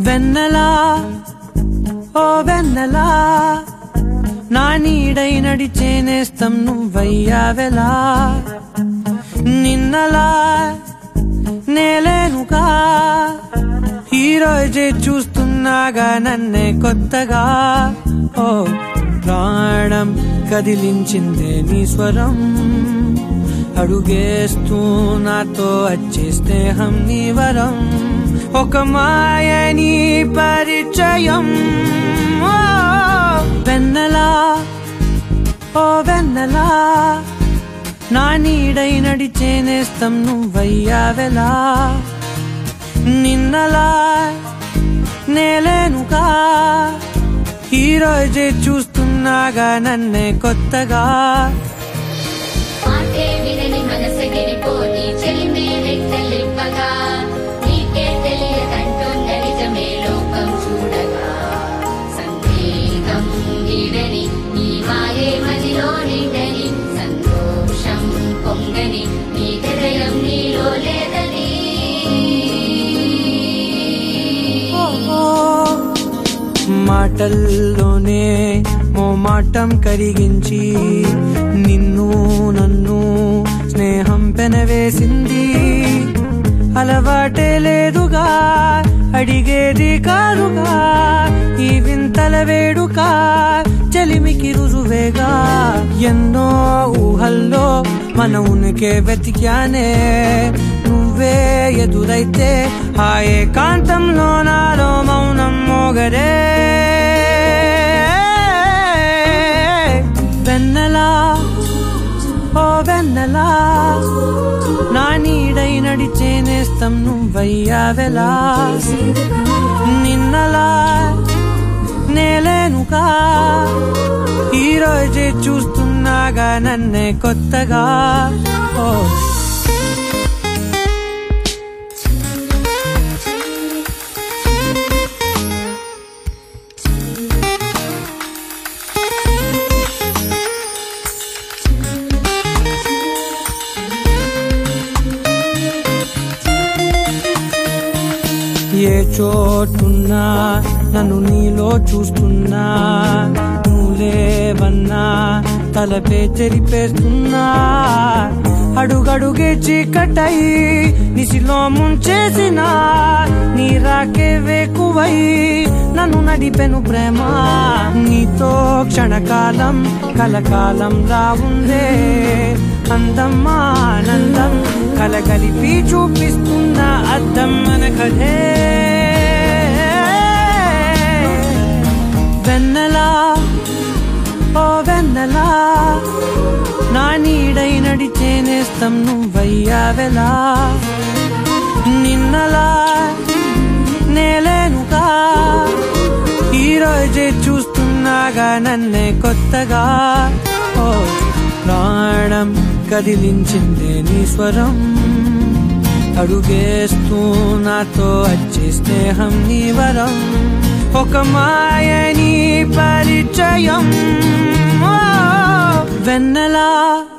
వెన్నెలా ఓ వెన్నెలా నా నీడై నడిచే నేస్తం నువ్వయ్యావెలా నిన్నలా నేలేనుగా ఈ రోజే చూస్తున్నాగా నన్నే కొత్తగా ఓ ప్రాణం కదిలించిందే నీ స్వరం అడుగేస్తూ నాతో వచ్చే స్నేహం నీ వరం ఒక మాయని పరిచయం ఓ వెన్నెలా ఓ వెన్నెలా నా నీడై నడిచే నేస్తం నువ్వయ్యావెలా నిన్నలా నేలేనుగా ఈ రోజే చూస్తున్నాగా నన్నే కొత్తగా మాటే వినని మనసగిరిపోని చెలిమే రెక్కలిప్పగా నీకే తెలియదంటున్న నిజమే లోకం చూడగా సందేహం వీడని నీ మాయే మదిలో నిండని సంతోషం పొంగని నీ హృదయం నీలో లేదని మాటల్లోనే ఓ మాటం కరిగించి నిన్ను నన్ను స్నేహం పెనవేసింది అలవాటే లేదుగా అడిగేది కాదుగా ఈ వింతల వేడుక చలిమికి రుజువేగా ఎన్నో ఊహల్లో మన ఉనికే వెతికానే నువ్వే ఎదురైతే ఆ ఏకాంతంలో నాలో మౌనం మోగరే వెన్నెలా ఓ వెన్నెలా నా నీడై నడిచే నేస్తం నువ్వయ్యావెలా నిన్నలా నేలేనుగా ఈ రోజే చూస్తున్నాగా నన్నే కొత్తగా ఓ ఏ చోటున్నా నన్ను నీలో చూస్తున్నా నువ్వులేవన్నా తలపే చెరిపేస్తున్నా అడుగడుగే చీకటై నిసిలో ముంచేసిన నీ రాకే వేకువై నన్ను నడిపెను ప్రేమ నీతో క్షణకాలం కలకాలం రావుందే అందం ఆనందం కలగలిపి చూపిస్తున్న అద్దం మన కథే వెన్నెలా ఓ వెన్నెలా నా నీడై నడిచే నేస్తం నువ్వయ్యావెలా నిన్నలా నేలేనుగా ఈ రోజే చూస్తున్నాగా నన్నే కొత్తగా ఓ ప్రాణం కదిలించిందే నీ స్వరం అడుగేస్తూ నాతో వచ్చే స్నేహం నీ వరం ఒక మాయని పరిచయం ఓ వెన్నెలా